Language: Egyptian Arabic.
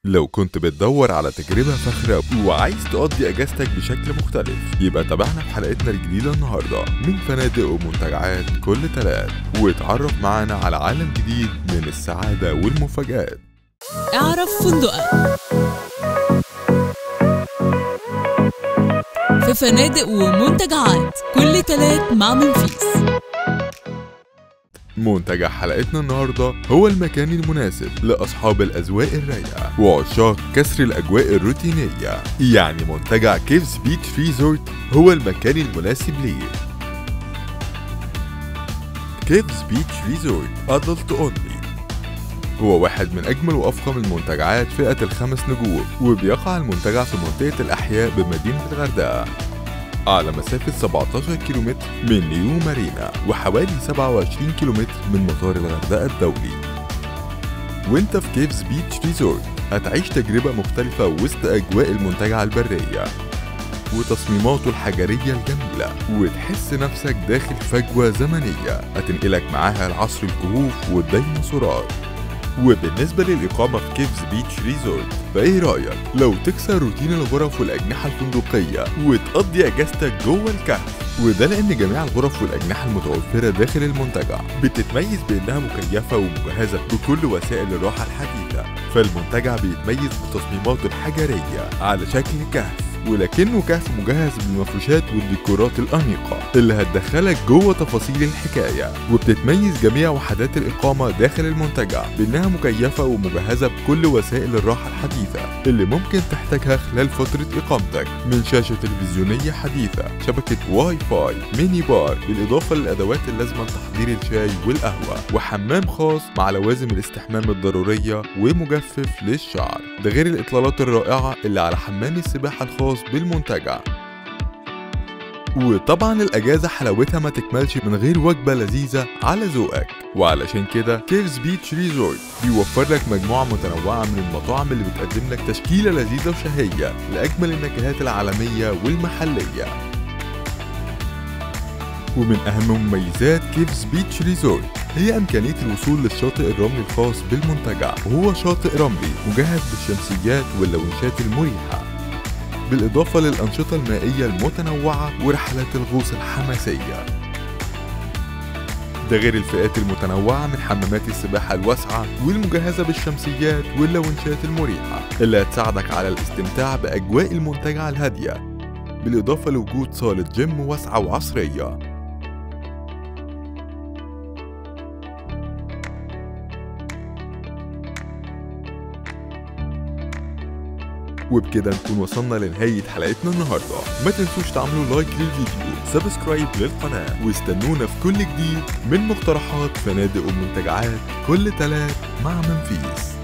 لو كنت بتدور على تجربة فاخرة وعايز تقضي أجازتك بشكل مختلف يبقى تابعنا في حلقتنا الجديدة النهاردة من فنادق ومنتجعات كل تلات واتعرف معانا على عالم جديد من السعادة والمفاجآت اعرف فندقك في فنادق ومنتجعات كل تلات مع منفيس منتجع حلقتنا النهاردة هو المكان المناسب لأصحاب الأذواق الرايقة وعشاق كسر الأجواء الروتينية يعني منتجع كيفز بيتش ريزورت هو المكان المناسب ليه كيفز بيتش ريزورت أدلت أونلي هو واحد من أجمل وأفخم المنتجعات فئة الخمس نجوم وبيقع المنتجع في منطقة الأحياء بمدينة الغردقة على مسافة 17 كيلومتر من نيو مارينا وحوالي 27 كيلومتر من مطار الغردقة الدولي وانت في كيفز بيتش ريزورت هتعيش تجربة مختلفة وسط أجواء المنتجع البرية وتصميماته الحجرية الجميلة وتحس نفسك داخل فجوة زمنية هتنقلك معاها لعصر الكهوف والديناصورات وبالنسبة للإقامة في كيفز بيتش ريزورت فإيه رأيك لو تكسر روتين الغرف والأجنحة الفندقية وتقضي أجازتك جوه الكهف وده لأن جميع الغرف والأجنحة المتوفرة داخل المنتجع بتتميز بأنها مكيفة ومجهزة بكل وسائل الراحة الحديثة فالمنتجع بيتميز بتصميماته الحجرية على شكل كهف ولكنه كهف مجهز بالمفروشات والديكورات الأنيقة اللي هتدخلك جوه تفاصيل الحكاية وبتتميز جميع وحدات الإقامة داخل المنتجع بأنها مكيفة ومجهزة بكل وسائل الراحة الحديثة اللي ممكن تحتاجها خلال فترة إقامتك من شاشة تلفزيونية حديثة شبكة واي فاي ميني بار بالإضافة للأدوات اللازمة لتحضير الشاي والقهوة وحمام خاص مع لوازم الاستحمام الضرورية ومجفف للشعر ده غير الإطلالات الرائعة اللي على حمام السباحة الخاص بالمنتجع وطبعا الأجازة حلاوتها ما تكملش من غير وجبة لذيذة على ذوقك وعلشان كده كيفز بيتش ريزورت بيوفر لك مجموعة متنوعة من المطاعم اللي بتقدم لك تشكيلة لذيذة وشهية لأجمل النكهات العالمية والمحلية ومن أهم مميزات كيفز بيتش ريزورت هي إمكانية الوصول للشاطئ الرملي الخاص بالمنتجع وهو شاطئ رملي مجهز بالشمسيات واللونشات المريحة بالإضافة للأنشطة المائية المتنوعة ورحلات الغوص الحماسية ده غير الفئات المتنوعة من حمامات السباحة الواسعة والمجهزة بالشمسيات واللونشات المريحة اللي هتساعدك على الاستمتاع بأجواء المنتجع الهادية بالإضافة لوجود صالة جيم واسعة وعصرية وبكده نكون وصلنا لنهاية حلقتنا النهاردة ما تنسوش تعملوا لايك للفيديو سبسكرايب للقناة واستنونا في كل جديد من مقترحات فنادق ومنتجعات كل تلات مع منفيس